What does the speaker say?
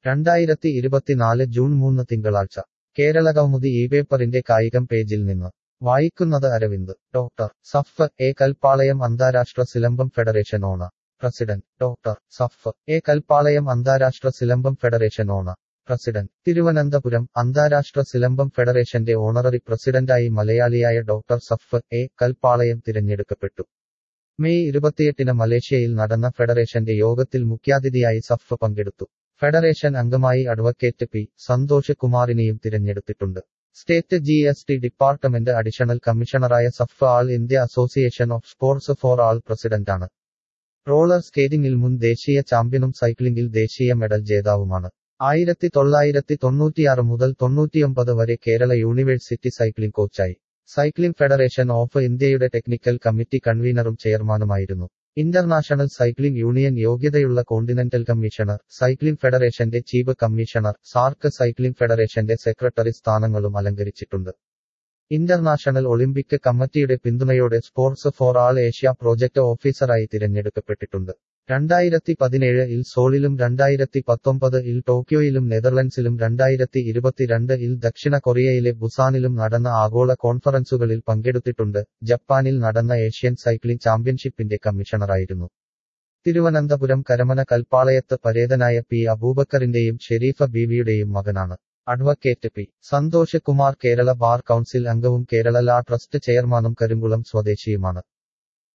രണ്ടായിരത്തി ഇരുപത്തിനാല് ജൂൺ മൂന്ന് തിങ്കളാഴ്ച കേരള കൗമുദി ഈ പേപ്പറിന്റെ കായികം പേജിൽ നിന്ന് വായിക്കുന്നത് അരവിന്ദ് ഡോക്ടർ സഫ് എ കൽപ്പാളയം അന്താരാഷ്ട്ര സിലംബം ഫെഡറേഷൻ ഓണ പ്രസിഡന്റ് ഡോക്ടർ സഫ് എ കൽപ്പാളയം അന്താരാഷ്ട്ര സിലംബം ഫെഡറേഷൻ ഓണ പ്രസിഡന്റ് തിരുവനന്തപുരം അന്താരാഷ്ട്ര സിലംബം ഫെഡറേഷന്റെ ഓണററി പ്രസിഡന്റായി മലയാളിയായ ഡോക്ടർ സഫ് എ കൽപ്പാളയം തിരഞ്ഞെടുക്കപ്പെട്ടു മെയ് ഇരുപത്തിയെട്ടിന് മലേഷ്യയിൽ നടന്ന ഫെഡറേഷന്റെ യോഗത്തിൽ മുഖ്യാതിഥിയായി സഫ് പങ്കെടുത്തു ഫെഡറേഷൻ അംഗമായി അഡ്വക്കേറ്റ് പി സന്തോഷ് കുമാറിനെയും തിരഞ്ഞെടുത്തിട്ടുണ്ട് state G S T department additional കമ്മീഷണറായ സഫ് all India association of sports for all പ്രസിഡന്റാണ് റോളർ സ്കേറ്റിംഗിൽ മുൻ ദേശീയ ചാമ്പ്യനും സൈക്ലിംഗിൽ ദേശീയ മെഡൽ ജേതാവുമാണ് ആയിരത്തി തൊള്ളായിരത്തി തൊണ്ണൂറ്റിയാറ് മുതൽ തൊണ്ണൂറ്റിയൊമ്പത് വരെ കേരള യൂണിവേഴ്സിറ്റി സൈക്ലിംഗ് കോച്ചായി സൈക്ലിംഗ് ഫെഡറേഷൻ ഓഫ് ഇന്ത്യയുടെ ടെക്നിക്കൽ കമ്മിറ്റി കൺവീനറും ചെയർമാനുമായിരുന്നു ഇന്റർനാഷണൽ സൈക്ലിംഗ് യൂണിയൻ യോഗ്യതയുള്ള കോണ്ടിനെന്റൽ കമ്മീഷണർ സൈക്ലിംഗ് ഫെഡറേഷന്റെ ചീഫ് കമ്മീഷണർ സാർക്ക് സൈക്ലിംഗ് ഫെഡറേഷന്റെ സെക്രട്ടറി സ്ഥാനങ്ങളും അലങ്കരിച്ചിട്ടുണ്ട് ഇന്റർനാഷണൽ ഒളിമ്പിക് കമ്മിറ്റിയുടെ പിന്തുണയോടെ sports for all Asia project ഓഫീസറായി തിരഞ്ഞെടുക്കപ്പെട്ടിട്ടുണ്ട് രണ്ടായിരത്തി പതിനേഴ് ഇൽ സോളിലും രണ്ടായിരത്തി പത്തൊമ്പത് ഇൽ ടോക്കിയോയിലും നെതർലൻഡ്സിലും രണ്ടായിരത്തി ഇരുപത്തിരണ്ട് ഇൽ ദക്ഷിണ കൊറിയയിലെ ബുസാനിലും നടന്ന ആഗോള കോൺഫറൻസുകളിൽ പങ്കെടുത്തിട്ടുണ്ട് ജപ്പാനിൽ നടന്ന ഏഷ്യൻ സൈക്ലിംഗ് ചാമ്പ്യൻഷിപ്പിന്റെ കമ്മീഷണറായിരുന്നു തിരുവനന്തപുരം കരമന കൽപ്പാളയത്ത് പരേതനായ പി അബൂബക്കറിന്റെയും ഷെരീഫ ബീവിയുടെയും മകനാണ് advocate P Santhosh Kumar Kerala bar council അംഗവും കേരള ലാ ട്രസ്റ്റ് ചെയർമാനും കരിങ്കുളം സ്വദേശിയുമാണ്